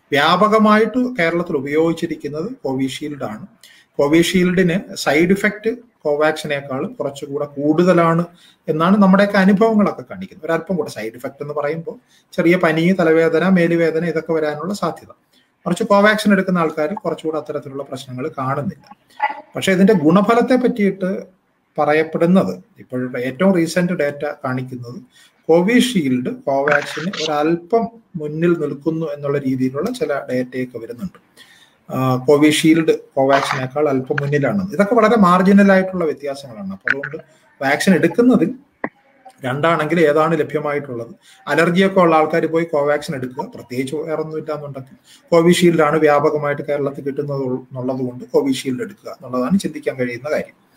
വ്യാപകമായിട്ട് കേരളത്തിൽ ഉപയോഗിച്ചിരിക്കുന്നത് കോവിഷീൽഡ് ആണ് കോവിഷീൽഡിന് സൈഡ് ഇഫക്റ്റ് കോവാക്സിനേക്കാളും കുറച്ചുകൂടെ കൂടുതലാണ് എന്നാണ് നമ്മുടെയൊക്കെ അനുഭവങ്ങളൊക്കെ കാണിക്കുന്നത് ഒരല്പം കൂടെ സൈഡ് ഇഫക്റ്റ് എന്ന് പറയുമ്പോൾ ചെറിയ പനി തലവേദന മേലുവേദന ഇതൊക്കെ വരാനുള്ള സാധ്യത കുറച്ച് കോവാക്സിൻ എടുക്കുന്ന ആൾക്കാർ കുറച്ചുകൂടെ അത്തരത്തിലുള്ള പ്രശ്നങ്ങൾ കാണുന്നില്ല പക്ഷെ ഇതിന്റെ ഗുണഫലത്തെ പറ്റിയിട്ട് പറയപ്പെടുന്നത് ഇപ്പോഴത്തെ ഏറ്റവും റീസെന്റ് ഡേറ്റ കാണിക്കുന്നത് കോവിഷീൽഡ് കോവാക്സിന് ഒരല്പം മുന്നിൽ നിൽക്കുന്നു എന്നുള്ള രീതിയിലുള്ള ചില ഡേറ്റയൊക്കെ വരുന്നുണ്ട് കോവിഷീൽഡ് കോവാക്സിനേക്കാൾ അല്പം മുന്നിലാണ് ഇതൊക്കെ വളരെ മാർജിനൽ ആയിട്ടുള്ള വ്യത്യാസങ്ങളാണ് അപ്പോൾ അതുകൊണ്ട് വാക്സിൻ എടുക്കുന്നതിൽ രണ്ടാണെങ്കിൽ ഏതാണ് ലഭ്യമായിട്ടുള്ളത് അലർജിയൊക്കെ ഉള്ള ആൾക്കാർ പോയി കോവാക്സിൻ എടുക്കുക പ്രത്യേകിച്ച് വേറെ ഒന്നുമില്ല എന്നുണ്ടെങ്കിൽ കോവിഷീൽഡ് ആണ് വ്യാപകമായിട്ട് കേരളത്തിൽ കിട്ടുന്നത് എന്നുള്ളത് കൊണ്ട് കോവിഷീൽഡ് എടുക്കുക എന്നുള്ളതാണ് ചിന്തിക്കാൻ കഴിയുന്ന കാര്യം